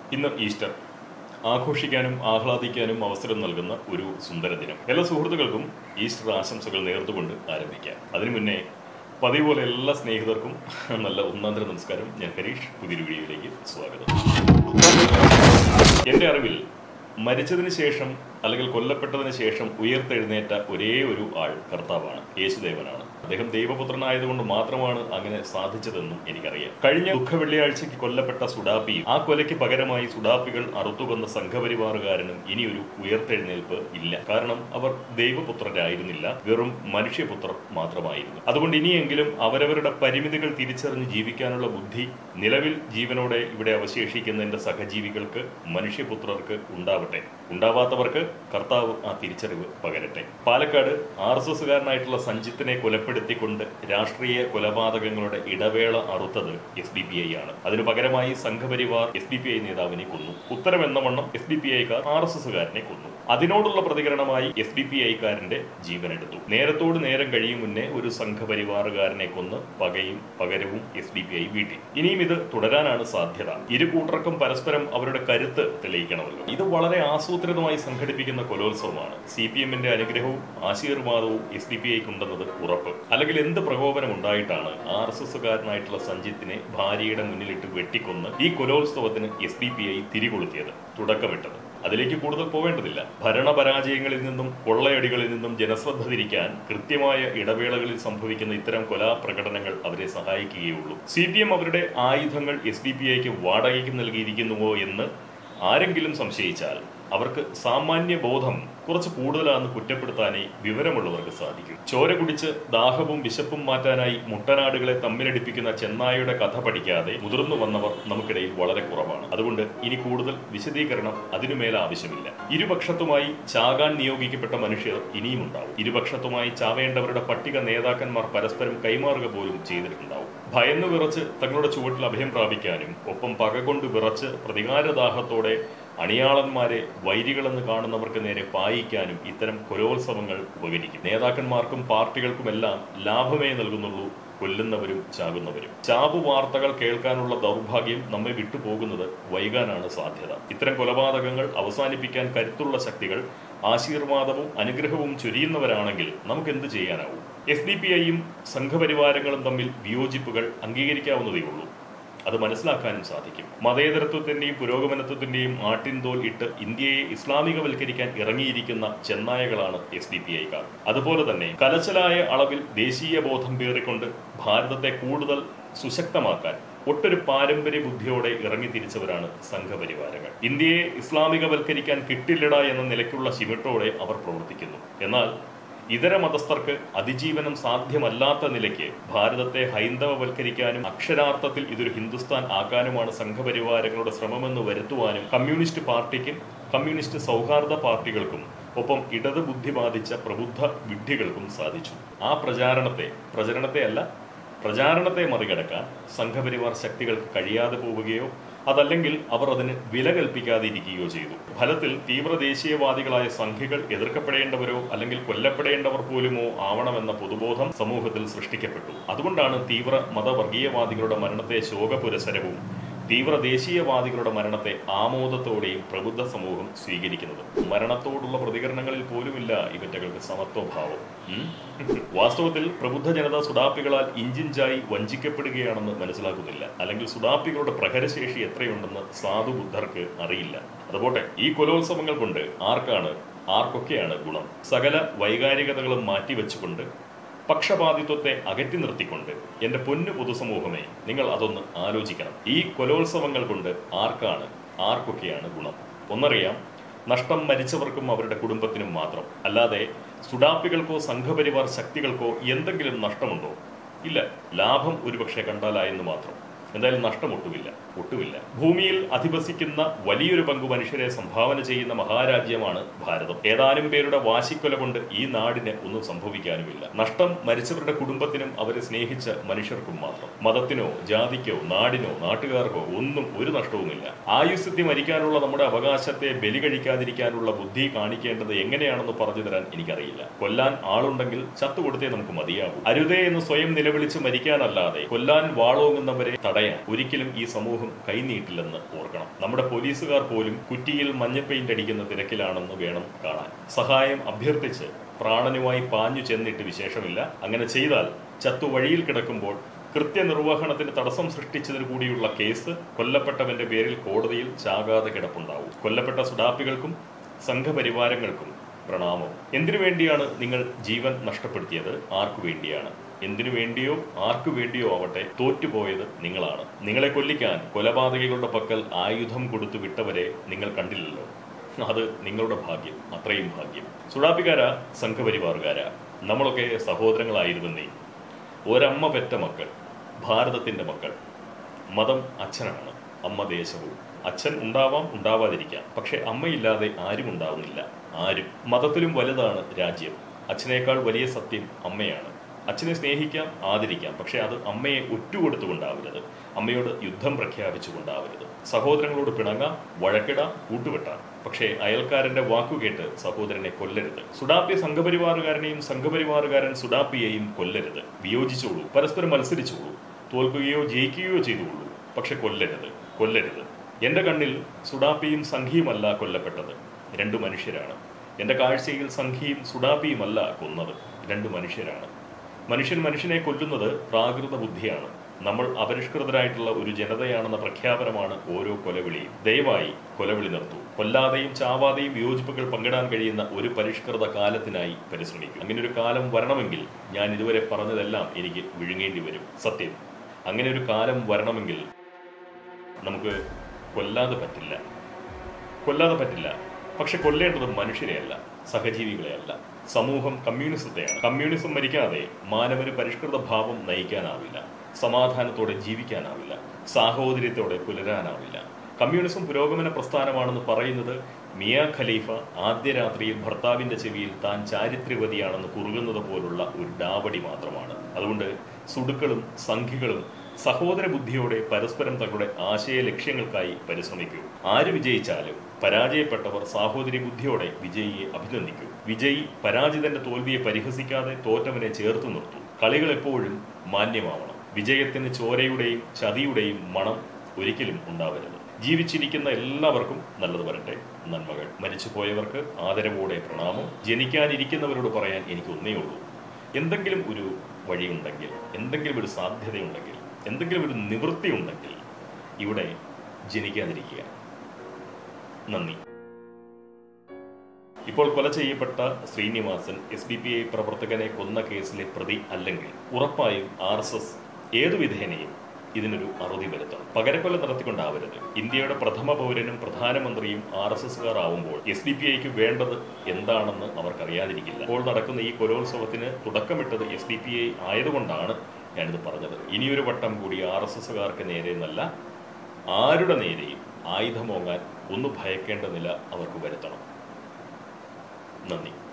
ഇന്ന് ഈസ്റ്റർ ആഘോഷിക്കാനും ആഹ്ലാദിക്കാനും അവസരം നൽകുന്ന ഒരു സുന്ദര ദിനം എല്ലാ സുഹൃത്തുക്കൾക്കും ഈസ്റ്റർ ആശംസകൾ നേർന്നുകൊണ്ട് ആരംഭിക്കാം അതിനു മുന്നേ പതിവ് പോലെ എല്ലാ സ്നേഹിതർക്കും നല്ല ഒന്നാന്തര നമസ്കാരം ഞാൻ ഹരീഷ് പുതിയൊരു വീഡിയോയിലേക്ക് സ്വാഗതം എൻ്റെ അറിവിൽ മരിച്ചതിന് ശേഷം അല്ലെങ്കിൽ കൊല്ലപ്പെട്ടതിന് ശേഷം ഉയർത്തെഴുന്നേറ്റ ഒരേ ഒരു ആൾ കർത്താവാണ് യേശുദേവനാണ് അദ്ദേഹം ദൈവപുത്രനായതുകൊണ്ട് മാത്രമാണ് അങ്ങനെ സാധിച്ചതെന്നും എനിക്കറിയാം കഴിഞ്ഞ ദുഃഖ വെള്ളിയാഴ്ചയ്ക്ക് കൊല്ലപ്പെട്ട സുഡാപ്പിയും ആ കൊലയ്ക്ക് പകരമായി സുഡാപ്പികൾ അറുത്തുകൊന്ന സംഘപരിവാറുകാരനും ഇനിയൊരു ഉയർത്തെഴുന്നേൽപ്പ് ഇല്ല കാരണം അവർ ദൈവപുത്രരായിരുന്നില്ല വെറും മനുഷ്യപുത്രർ മാത്രമായിരുന്നു അതുകൊണ്ട് ഇനിയെങ്കിലും അവരവരുടെ പരിമിതികൾ തിരിച്ചറിഞ്ഞ് ജീവിക്കാനുള്ള ബുദ്ധി നിലവിൽ ജീവനോടെ ഇവിടെ അവശേഷിക്കുന്ന എന്റെ സഹജീവികൾക്ക് മനുഷ്യപുത്രർക്ക് ഉണ്ടാവട്ടെ ഉണ്ടാവാത്തവർക്ക് കർത്താവ് ആ തിരിച്ചറിവ് പകരട്ടെ പാലക്കാട് ആർ എസ് എസുകാരനായിട്ടുള്ള സഞ്ജിത്തിനെ കൊലപ്പെടുത്തിക്കൊണ്ട് രാഷ്ട്രീയ കൊലപാതകങ്ങളുടെ ഇടവേള അറുത്തത് എസ് ഡി പി ഐ ആണ് അതിനു പകരമായി സംഘപരിവാർ എസ് ഡി പി ഐ നേതാവിനെ കൊന്നു ഉത്തരം എന്ന വണ്ണം എസ് ഡി പി ഐക്കാർ ആർ എസ് എസുകാരനെ കൊന്നു അതിനോടുള്ള പ്രതികരണമായി എസ് ഡി പി ഐക്കാരന്റെ ജീവനെടുത്തു നേരത്തോട് നേരം കഴിയും മുന്നേ ഒരു സംഘപരിവാറുകാരനെ കൊന്ന് പകയും പകരവും എസ് ഡി പി ഐ വീട്ടി ഇനിയും ഇത് തുടരാനാണ് സാധ്യത ഇരു കൂട്ടർക്കും പരസ്പരം അവരുടെ കരുത്ത് തെളിയിക്കണമല്ലോ ഇത് വളരെ ആസൂത്രിതമായി സംഘടിപ്പിക്കുന്ന കൊലോത്സവമാണ് സി പി എമ്മിന്റെ അനുഗ്രഹവും ആശീർവാദവും എസ് ഡി പി ഐക്കുണ്ടെന്നത് ഉറപ്പ് അല്ലെങ്കിൽ എന്ത് പ്രകോപനം ഉണ്ടായിട്ടാണ് ആർ എസ് എസുകാരനായിട്ടുള്ള സഞ്ജിത്തിനെ ഭാര്യയുടെ മുന്നിലിട്ട് വെട്ടിക്കൊന്ന് ഈ കൊലോത്സവത്തിന് എസ് ഡി പി ഐ തിരികൊളുത്തിയത് തുടക്കമിട്ടത് അതിലേക്ക് കൂടുതൽ പോവേണ്ടതില്ല ഭരണപരാജയങ്ങളിൽ നിന്നും കൊള്ളയടികളിൽ നിന്നും ജനശ്രദ്ധ തിരിക്കാൻ കൃത്യമായ ഇടവേളകളിൽ സംഭവിക്കുന്ന ഇത്തരം കൊലാപ്രകടനങ്ങൾ അവരെ സഹായിക്കുകയുള്ളൂ സി പി എം അവരുടെ ആയുധങ്ങൾ എസ് ഡി പി ഐക്ക് വാടകയ്ക്ക് നൽകിയിരിക്കുന്നുവോ എന്ന് ആരെങ്കിലും സംശയിച്ചാൽ അവർക്ക് സാമാന്യ ബോധം കുറച്ച് കൂടുതലാണെന്ന് കുറ്റപ്പെടുത്താനേ വിവരമുള്ളവർക്ക് സാധിക്കും ചോര കുടിച്ച് ദാഹവും വിശപ്പും മാറ്റാനായി മുട്ടനാടുകളെ തമ്മിലടിപ്പിക്കുന്ന ചെന്നായയുടെ കഥ പഠിക്കാതെ മുതിർന്നു വന്നവർ നമുക്കിടയിൽ വളരെ കുറവാണ് അതുകൊണ്ട് ഇനി കൂടുതൽ വിശദീകരണം അതിനുമേൽ ആവശ്യമില്ല ഇരുപക്ഷത്തുമായി ചാകാൻ നിയോഗിക്കപ്പെട്ട മനുഷ്യർ ഇനിയും ഉണ്ടാവും ഇരുപക്ഷത്തുമായി ചാവേണ്ടവരുടെ പട്ടിക നേതാക്കന്മാർ പരസ്പരം കൈമാറുക പോലും ചെയ്തിട്ടുണ്ടാവും ഭയന്നു വിറച്ച് തങ്ങളുടെ ചുവട്ടിൽ അഭയം പ്രാപിക്കാനും ഒപ്പം പകകൊണ്ട് വിറച്ച് പ്രതികാരദാഹത്തോടെ അണിയാളന്മാരെ വൈരികളെന്ന് കാണുന്നവർക്ക് നേരെ പായിക്കാനും ഇത്തരം കൊലോത്സവങ്ങൾ ഉപകരിക്കും നേതാക്കന്മാർക്കും പാർട്ടികൾക്കുമെല്ലാം ലാഭമേ നൽകുന്നുള്ളൂ കൊല്ലുന്നവരും ചാകുന്നവരും ചാപു വാർത്തകൾ കേൾക്കാനുള്ള ദൗർഭാഗ്യം നമ്മെ വിട്ടുപോകുന്നത് വൈകാനാണ് സാധ്യത ഇത്തരം കൊലപാതകങ്ങൾ അവസാനിപ്പിക്കാൻ കരുത്തുള്ള ശക്തികൾ ആശീർവാദവും അനുഗ്രഹവും ചൊരിയുന്നവരാണെങ്കിൽ നമുക്ക് എന്ത് ചെയ്യാനാവും എസ് ഡി പി ഐയും സംഘപരിവാരങ്ങളും തമ്മിൽ വിയോജിപ്പുകൾ അംഗീകരിക്കാവുന്നതേ ഉള്ളൂ അത് മനസ്സിലാക്കാനും സാധിക്കും മതേതരത്വത്തിന്റെയും പുരോഗമനത്വത്തിന്റെയും ആട്ടിൻതോൽ ഇട്ട് ഇന്ത്യയെ ഇസ്ലാമികവൽക്കരിക്കാൻ ഇറങ്ങിയിരിക്കുന്ന ചെന്നായകളാണ് എസ് ഡി പി ഐക്കാർ അതുപോലെ തന്നെ കലശലായ അളവിൽ ദേശീയ ബോധം പേറിക്കൊണ്ട് ഭാരതത്തെ കൂടുതൽ സുശക്തമാക്കാൻ ഒട്ടൊരു പാരമ്പര്യ ബുദ്ധിയോടെ ഇറങ്ങി തിരിച്ചവരാണ് സംഘപരിവാരങ്ങൾ ഇന്ത്യയെ ഇസ്ലാമികവൽക്കരിക്കാൻ കിട്ടില്ലട എന്ന നിലയ്ക്കുള്ള ചിമിട്ടോടെ അവർ പ്രവർത്തിക്കുന്നു എന്നാൽ ഇതര മതസ്ഥർക്ക് അതിജീവനം സാധ്യമല്ലാത്ത നിലയ്ക്ക് ഭാരതത്തെ ഹൈന്ദവവൽക്കരിക്കാനും അക്ഷരാർത്ഥത്തിൽ ഇതൊരു ഹിന്ദുസ്ഥാൻ ആക്കാനുമാണ് സംഘപരിവാരങ്ങളുടെ ശ്രമമെന്ന് വരുത്തുവാനും കമ്മ്യൂണിസ്റ്റ് പാർട്ടിക്കും കമ്മ്യൂണിസ്റ്റ് സൗഹാർദ്ദ പാർട്ടികൾക്കും ഒപ്പം ഇടത് ബുദ്ധി ബാധിച്ച പ്രബുദ്ധ വിഡ്ഢികൾക്കും സാധിച്ചു ആ പ്രചാരണത്തെ പ്രചരണത്തെ അല്ല പ്രചാരണത്തെ മറികടക്കാൻ സംഘപരിവാർ ശക്തികൾക്ക് കഴിയാതെ പോവുകയോ അതല്ലെങ്കിൽ അവർ അതിന് വില കൽപ്പിക്കാതിരിക്കുകയോ ചെയ്തു ഫലത്തിൽ തീവ്ര ദേശീയവാദികളായ സംഘികൾ എതിർക്കപ്പെടേണ്ടവരോ അല്ലെങ്കിൽ കൊല്ലപ്പെടേണ്ടവർ പോലുമോ ആവണമെന്ന പൊതുബോധം സമൂഹത്തിൽ സൃഷ്ടിക്കപ്പെട്ടു അതുകൊണ്ടാണ് തീവ്ര മതവർഗീയവാദികളുടെ മരണത്തെ ശോകപുരസരവും തീവ്ര ദേശീയവാദികളുടെ മരണത്തെ ആമോദത്തോടെയും പ്രബുദ്ധ സമൂഹം സ്വീകരിക്കുന്നത് മരണത്തോടുള്ള പ്രതികരണങ്ങളിൽ പോലുമില്ല ഇവറ്റകൾക്ക് സമത്വഭാവം ഉം? വാസ്തവത്തിൽ പ്രബുദ്ധ ജനത സുഡാപ്പികളാൽ ഇഞ്ചിഞ്ചായി വഞ്ചിക്കപ്പെടുകയാണെന്ന് മനസ്സിലാക്കുന്നില്ല അല്ലെങ്കിൽ സുഡാപ്പികളുടെ പ്രഹരശേഷി എത്രയുണ്ടെന്ന് സാധു ബുദ്ധർക്ക് അറിയില്ല അതുപോട്ടെ ഈ കൊലോത്സവങ്ങൾ കൊണ്ട് ആർക്കാണ് ആർക്കൊക്കെയാണ് ഗുണം സകല വൈകാരികതകളും മാറ്റിവെച്ചുകൊണ്ട് പക്ഷപാതിത്വത്തെ അകറ്റി നിർത്തിക്കൊണ്ട് എന്റെ പൊന്നു പൊതുസമൂഹമേ നിങ്ങൾ അതൊന്ന് ആലോചിക്കണം ഈ കൊലോത്സവങ്ങൾ കൊണ്ട് ആർക്കാണ് ആർക്കൊക്കെയാണ് ഗുണം ഒന്നറിയാം നഷ്ടം മരിച്ചവർക്കും അവരുടെ കുടുംബത്തിനും മാത്രം അല്ലാതെ സുഡാപ്പികൾക്കോ സംഘപരിവാർ ശക്തികൾക്കോ എന്തെങ്കിലും നഷ്ടമുണ്ടോ ഇല്ല ലാഭം ഒരുപക്ഷെ കണ്ടാലായെന്ന് മാത്രം എന്തായാലും നഷ്ടം ഒട്ടുമില്ല ഒട്ടുമില്ല ഭൂമിയിൽ അധിവസിക്കുന്ന വലിയൊരു പങ്ക് മനുഷ്യരെ സംഭാവന ചെയ്യുന്ന മഹാരാജ്യമാണ് ഭാരതം ഏതാനും പേരുടെ വാശിക്കൊല കൊണ്ട് ഈ നാടിന് ഒന്നും സംഭവിക്കാനുമില്ല നഷ്ടം മരിച്ചവരുടെ കുടുംബത്തിനും അവരെ സ്നേഹിച്ച മനുഷ്യർക്കും മാത്രം മതത്തിനോ ജാതിക്കോ നാടിനോ നാട്ടുകാർക്കോ ഒന്നും ഒരു നഷ്ടവുമില്ല ആയുസ്സത്തി മരിക്കാനുള്ള നമ്മുടെ അവകാശത്തെ ബലി കഴിക്കാതിരിക്കാനുള്ള ബുദ്ധി കാണിക്കേണ്ടത് എങ്ങനെയാണെന്ന് പറഞ്ഞു തരാൻ എനിക്കറിയില്ല കൊല്ലാൻ ആളുണ്ടെങ്കിൽ ചത്തുകൊടുത്തേ നമുക്ക് മതിയാകൂ അരുതേ എന്ന് സ്വയം നിലവിളിച്ച് മരിക്കാനല്ലാതെ കൊല്ലാൻ വാളോങ്ങുന്നവരെ തടയാൻ ഒരിക്കലും ഈ സമൂഹം ദൈവം കൈനീട്ടില്ലെന്ന് ഓർക്കണം നമ്മുടെ പോലീസുകാർ പോലും കുറ്റിയിൽ മഞ്ഞ പെയിന്റ് അടിക്കുന്ന തിരക്കിലാണെന്ന് വേണം കാണാൻ സഹായം അഭ്യർത്ഥിച്ച് പ്രാണനുമായി പാഞ്ഞു ചെന്നിട്ട് വിശേഷമില്ല അങ്ങനെ ചെയ്താൽ ചത്തു വഴിയിൽ കിടക്കുമ്പോൾ കൃത്യനിർവഹണത്തിന് തടസ്സം സൃഷ്ടിച്ചതിന് കൂടിയുള്ള കേസ് കൊല്ലപ്പെട്ടവന്റെ പേരിൽ കോടതിയിൽ ചാകാതെ കിടപ്പുണ്ടാവും കൊല്ലപ്പെട്ട സുഡാപ്പികൾക്കും സംഘപരിവാരങ്ങൾക്കും പ്രണാമം എന്തിനു വേണ്ടിയാണ് നിങ്ങൾ ജീവൻ നഷ്ടപ്പെടുത്തിയത് ആർക്കു വേണ്ടിയാണ് എന്തിനു വേണ്ടിയോ ആർക്കു വേണ്ടിയോ ആവട്ടെ തോറ്റുപോയത് നിങ്ങളാണ് നിങ്ങളെ കൊല്ലിക്കാൻ കൊലപാതകികളുടെ പക്കൽ ആയുധം കൊടുത്തു വിട്ടവരെ നിങ്ങൾ കണ്ടില്ലല്ലോ അത് നിങ്ങളുടെ ഭാഗ്യം അത്രയും ഭാഗ്യം സുഡാപ്പിക്കാര സംഘപരിവാറുകാര നമ്മളൊക്കെ സഹോദരങ്ങളായിരുന്നേ ഒരമ്മ പെറ്റ മക്കൾ ഭാരതത്തിന്റെ മക്കൾ മതം അച്ഛനാണ് അമ്മ ദേശവും അച്ഛൻ ഉണ്ടാവാം ഉണ്ടാവാതിരിക്കാം പക്ഷെ അമ്മയില്ലാതെ ആരും ഉണ്ടാവുന്നില്ല ആരും മതത്തിലും വലുതാണ് രാജ്യം അച്ഛനേക്കാൾ വലിയ സത്യം അമ്മയാണ് അച്ഛനെ സ്നേഹിക്കാം ആദരിക്കാം പക്ഷെ അത് അമ്മയെ ഒറ്റുകൊടുത്തുകൊണ്ടാവരുത് അമ്മയോട് യുദ്ധം പ്രഖ്യാപിച്ചുകൊണ്ടാവരുത് സഹോദരങ്ങളോട് പിണങ്ങാം വഴക്കിടാം കൂട്ടുവെട്ടാം പക്ഷേ അയൽക്കാരന്റെ വാക്കുകേട്ട് സഹോദരനെ കൊല്ലരുത് സുഡാപ്പി സംഘപരിവാറുകാരനെയും സംഘപരിവാറുകാരൻ സുഡാപ്പിയെയും കൊല്ലരുത് വിയോജിച്ചോളൂ പരസ്പരം മത്സരിച്ചോളൂ തോൽക്കുകയോ ജയിക്കുകയോ ചെയ്തുകൊള്ളൂ പക്ഷെ കൊല്ലരുത് കൊല്ലരുത് എന്റെ കണ്ണിൽ സുഡാപ്പിയും സംഘിയുമല്ല കൊല്ലപ്പെട്ടത് രണ്ടു മനുഷ്യരാണ് എന്റെ കാഴ്ചയിൽ സംഘിയും സുഡാപ്പിയുമല്ല കൊന്നത് രണ്ടു മനുഷ്യരാണ് മനുഷ്യൻ മനുഷ്യനെ കൊല്ലുന്നത് പ്രാകൃത ബുദ്ധിയാണ് നമ്മൾ അപരിഷ്കൃതരായിട്ടുള്ള ഒരു ജനതയാണെന്ന പ്രഖ്യാപനമാണ് ഓരോ കൊലവിളിയും ദയവായി കൊലവിളി നിർത്തൂ കൊല്ലാതെയും ചാവാതെയും വിയോജിപ്പുകൾ പങ്കിടാൻ കഴിയുന്ന ഒരു പരിഷ്കൃത കാലത്തിനായി പരിശ്രമിക്കും അങ്ങനെ ഒരു കാലം വരണമെങ്കിൽ ഞാൻ ഇതുവരെ പറഞ്ഞതെല്ലാം എനിക്ക് വിഴുങ്ങേണ്ടി വരും സത്യം അങ്ങനെ ഒരു കാലം വരണമെങ്കിൽ നമുക്ക് കൊല്ലാതെ പറ്റില്ല കൊല്ലാതെ പറ്റില്ല പക്ഷെ കൊല്ലേണ്ടത് മനുഷ്യരെയല്ല സഹജീവികളെയല്ല സമൂഹം കമ്മ്യൂണിസത്തെയാണ് കമ്മ്യൂണിസം മരിക്കാതെ മാനവന് പരിഷ്കൃത ഭാവം നയിക്കാനാവില്ല സമാധാനത്തോടെ ജീവിക്കാനാവില്ല സാഹോദര്യത്തോടെ പുലരാനാവില്ല കമ്മ്യൂണിസം പുരോഗമന പ്രസ്ഥാനമാണെന്ന് പറയുന്നത് മിയ ഖലീഫ ആദ്യ രാത്രിയിൽ ഭർത്താവിന്റെ ചെവിയിൽ താൻ ചാരിത്ര്യവതിയാണെന്ന് കുറുകുന്നത് പോലുള്ള ഒരു ഡാവടി മാത്രമാണ് അതുകൊണ്ട് സുടുക്കളും സംഘികളും സഹോദര ബുദ്ധിയോടെ പരസ്പരം തങ്ങളുടെ ആശയ ലക്ഷ്യങ്ങൾക്കായി പരിശ്രമിക്കൂ ആര് വിജയിച്ചാലും പരാജയപ്പെട്ടവർ സാഹോദര്യ ബുദ്ധിയോടെ വിജയിയെ അഭിനന്ദിക്കൂ വിജയി പരാജിതന്റെ തോൽവിയെ പരിഹസിക്കാതെ തോറ്റവനെ ചേർത്ത് നിർത്തൂ കളികൾ എപ്പോഴും മാന്യമാവണം വിജയത്തിന് ചോരയുടെയും ചതിയുടെയും മണം ഒരിക്കലും ഉണ്ടാവരുത് ജീവിച്ചിരിക്കുന്ന എല്ലാവർക്കും നല്ലത് വരട്ടെ നന്മകൾ മരിച്ചുപോയവർക്ക് ആദരവോടെ പ്രണാമം ജനിക്കാനിരിക്കുന്നവരോട് പറയാൻ എനിക്ക് ഒന്നേ ഉള്ളൂ എന്തെങ്കിലും ഒരു വഴിയുണ്ടെങ്കിൽ എന്തെങ്കിലും ഒരു സാധ്യതയുണ്ടെങ്കിൽ എന്തെങ്കിലും ഒരു നിവൃത്തി ഉണ്ടെങ്കിൽ ഇവിടെ ജനിക്കാതിരിക്കുക നന്ദി ഇപ്പോൾ കൊല ചെയ്യപ്പെട്ട Sreenivasan S D P I പ്രവർത്തകനെ കൊന്ന കേസിലെ പ്രതി അല്ലെങ്കിൽ ഉറപ്പായും ആർ എസ് എസ് ഏതു വിധേനയും ഇതിനൊരു അറുതി വരുത്തണം പകരക്കൊല നടത്തിക്കൊണ്ടാവരുത് ഇന്ത്യയുടെ പ്രഥമ പൗരനും പ്രധാനമന്ത്രിയും ആർ എസ് എസ്സുകാർ ആവുമ്പോൾ എസ് ഡി പി ഐക്ക് വേണ്ടത് എന്താണെന്ന് അവർക്കറിയാതിരിക്കില്ല ഇപ്പോൾ നടക്കുന്ന ഈ കൊലോത്സവത്തിന് തുടക്കമിട്ടത് എസ് ഡി പി ഐ ആയതുകൊണ്ടാണ് ഞാനിത് പറഞ്ഞത് ഇനിയൊരു വട്ടം കൂടി ആർ എസ് എസ്സുകാർക്ക് നേരെ എന്നല്ല ആരുടെ നേരെയും ആയുധമോങ്ങാൻ ഒന്ന് ഭയക്കേണ്ട നില അവർക്ക് വരുത്തണം നന്ദി